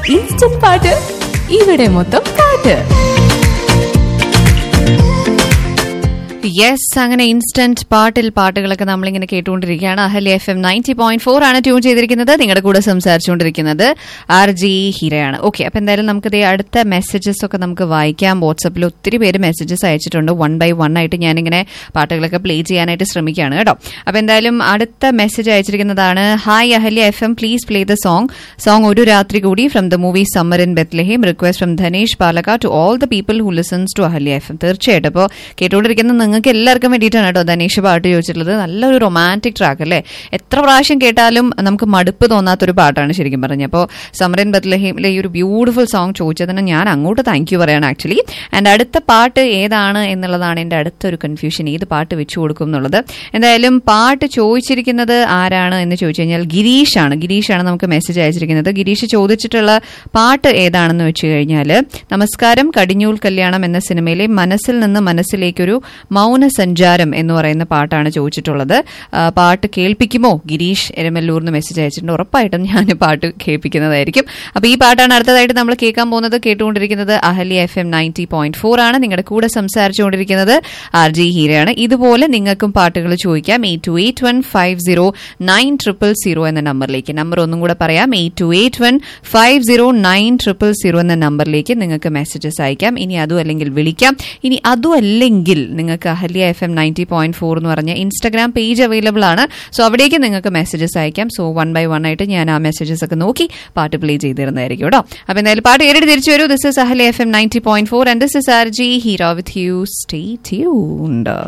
instant പാട്ട് ഇവിടെ മൊത്തം പാട്ട് യെസ് അങ്ങനെ ഇൻസ്റ്റന്റ് പാട്ടിൽ പാട്ടുകളൊക്കെ നമ്മളിങ്ങനെ കേട്ടുകൊണ്ടിരിക്കുകയാണ് Ahalya F M ninety point four ആണ് ട്യൂൺ ചെയ്തിരിക്കുന്നത് നിങ്ങളുടെ കൂടെ സംസാരിച്ചുകൊണ്ടിരിക്കുന്നത് ആർ ജി ഹീരയാണ് ഓക്കെ അപ്പൊ എന്തായാലും നമുക്ക് ദേ അടുത്ത മെസ്സേജസ് ഒക്കെ നമുക്ക് വായിക്കാം വാട്സപ്പിൽ ഒത്തിരി പേര് മെസ്സേജസ് അയച്ചിട്ടുണ്ട് വൺ ബൈ വൺ ആയിട്ട് ഞാനിങ്ങനെ പാട്ടുകളൊക്കെ പ്ലേ ചെയ്യാനായിട്ട് ശ്രമിക്കുകയാണ് കേട്ടോ അപ്പൊ എന്തായാലും അടുത്ത മെസ്സേജ് അയച്ചിരിക്കുന്നതാണ് hi Ahalya F M please play the song song ഒരു രാത്രി കൂടി from the movie summer in Bethlehem request from Dhanesh പാലക്ക to all the people who listens to Ahalya F M തീർച്ചയായിട്ടും അപ്പോൾ കേട്ടുകൊണ്ടിരിക്കുന്ന നിങ്ങൾക്ക് എല്ലാവർക്കും വേണ്ടിയിട്ടാണ് കേട്ടോ ധനേഷ് പാട്ട് ചോദിച്ചിട്ടുള്ളത് നല്ലൊരു റൊമാൻറ്റിക് ട്രാക്ക് അല്ലേ എത്ര പ്രാവശ്യം കേട്ടാലും നമുക്ക് മടുപ്പ് തോന്നാത്തൊരു പാട്ടാണ് ശരിക്കും പറഞ്ഞത് അപ്പോൾ സമരൻ ബത്ലഹീമിലെ ഈ ഒരു ബ്യൂട്ടിഫുൾ സോങ് ചോദിച്ചതിന് ഞാൻ അങ്ങോട്ട് താങ്ക് യു പറയാണ് ആക്ച്വലി ആൻഡ് അടുത്ത പാട്ട് ഏതാണ് എന്നുള്ളതാണ് എൻ്റെ അടുത്തൊരു കൺഫ്യൂഷൻ ഏത് പാട്ട് വെച്ചു കൊടുക്കും എന്നുള്ളത് എന്തായാലും പാട്ട് ചോദിച്ചിരിക്കുന്നത് ആരാണ് എന്ന് ചോദിച്ചു കഴിഞ്ഞാൽ ഗിരീഷാണ് ഗിരീഷാണ് നമുക്ക് മെസ്സേജ് അയച്ചിരിക്കുന്നത് ഗിരീഷ് ചോദിച്ചിട്ടുള്ള പാട്ട് ഏതാണെന്ന് വെച്ച് കഴിഞ്ഞാൽ നമസ്കാരം കടിഞ്ഞൂൽ കല്യാണം എന്ന സിനിമയിലെ മനസ്സിൽ നിന്ന് മനസ്സിലേക്കൊരു മൗന സഞ്ചാരം എന്ന് പറയുന്ന പാട്ടാണ് ചോദിച്ചിട്ടുള്ളത് ആ, പാട്ട് കേൾപ്പിക്കുമോ ഗിരീഷ് എരമല്ലൂർന്ന് മെസ്സേജ് അയച്ചിട്ടുണ്ട് ഉറപ്പായിട്ടും ഞാൻ പാട്ട് കേൾപ്പിക്കുന്നതായിരിക്കും അപ്പൊ ഈ പാട്ടാണ് അടുത്തതായിട്ട് നമ്മൾ കേൾക്കാൻ പോകുന്നത് കേട്ടുകൊണ്ടിരിക്കുന്നത് Ahalya F M ninety point four ആണ് നിങ്ങളുടെ കൂടെ സംസാരിച്ചുകൊണ്ടിരിക്കുന്നത് ആർ ജി ഹീരയാണ് ഇതുപോലെ നിങ്ങൾക്കും പാട്ടുകൾ ചോദിക്കാം eight two eight one five zero nine triple zero എന്ന നമ്പറിലേക്ക് നമ്പർ ഒന്നും കൂടെ പറയാം eight two eight one five zero nine triple zero എന്ന നമ്പറിലേക്ക് നിങ്ങൾക്ക് മെസ്സേജസ് അയക്കാം ഇനി അതും അല്ലെങ്കിൽ വിളിക്കാം ഇനി അതും അല്ലെങ്കിൽ നിങ്ങൾക്ക് Ahalya F M ninety point four എന്ന് പറഞ്ഞ ഇൻസ്റ്റാഗ്രാം പേജ് അവൈലബിൾ ആണ് സോ അവിടേക്ക് നിങ്ങൾക്ക് മെസ്സേജസ് അയക്കാം സോ വൺ ബൈ വൺ ആയിട്ട് ഞാൻ ആ മെസ്സേജസ് ഒക്കെ നോക്കി പാട്ട് പ്ലേ ചെയ്ത് തരുന്നതായിരിക്കും കേട്ടോ അപ്പൊ എന്തായാലും പാട്ട് കേട്ടിട്ട് തിരിച്ചു വരൂ this is Ahalya F M ninety point four and this is R G hero with you stay tuned